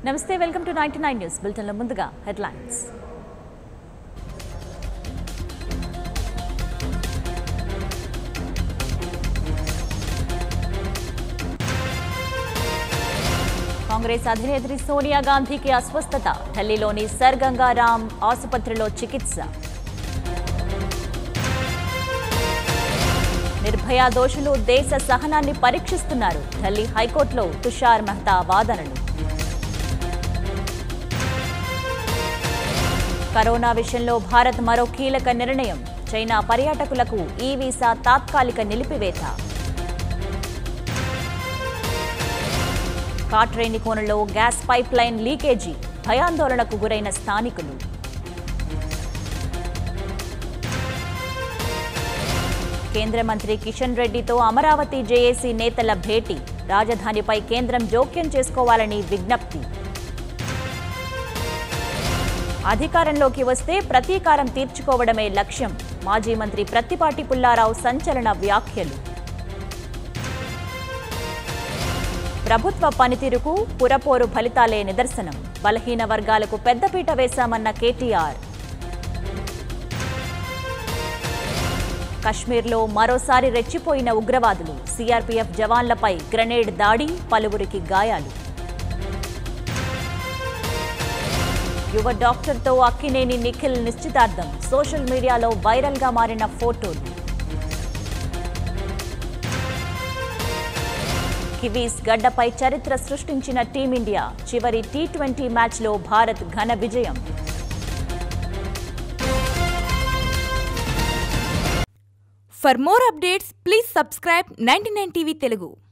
నమస్తే welcome to ninety nine news బులెటిన్లో ముందుగా హెడ్లైన్స్ కాంగ్రెస్ అధినేత్రి సోనియా గాంధీకి అస్వస్థత ఢిల్లీలోని సర్ గంగారాం ఆసుపత్రిలో చికిత్స నిర్భయ దోషులు దేశ సహనాన్ని పరీక్షిస్తున్నారు ఢిల్లీ హైకోర్టులో తుషార్ మెహతా వాదనలు కరోనా విషయంలో భారత్ మరో కీలక నిర్ణయం చైనా పర్యాటకులకు ఈ వీసా తాత్కాలిక నిలిపివేత కాట్రేని కోనలో గ్యాస్ పైప్ లైన్ లీకేజీ భయాందోళనకు గురైన స్థానికులు కేంద్ర మంత్రి కిషన్ రెడ్డితో అమరావతి జేఏసీ నేతల భేటీ రాజధానిపై కేంద్రం జోక్యం చేసుకోవాలని విజ్ఞప్తి అధికారంలోకి వస్తే ప్రతీకారం తీర్చుకోవడమే లక్ష్యం మాజీ మంత్రి ప్రత్తిపాటి పుల్లారావు సంచలన వ్యాఖ్యలు ప్రభుత్వ పనితీరుకు పురపోరు ఫలితాలే నిదర్శనం బలహీన వర్గాలకు పెద్దపీట వేశామన్న కేటీఆర్ కశ్మీర్లో మరోసారి రెచ్చిపోయిన ఉగ్రవాదులు సీఆర్పీఎఫ్ జవాన్లపై గ్రెనేడ్ దాడి పలువురికి గాయాలు యువ డాక్టర్తో అక్కినేని నిఖిల్ నిశ్చితార్థం సోషల్ మీడియాలో వైరల్గా మారిన ఫోటోలు కివీస్ గడ్డపై చరిత్ర సృష్టించిన టీమిండియా చివరి టీ ట్వంటీ మ్యాచ్లో భారత్ ఘన విజయం For more updates, please subscribe 99 TV Telugu.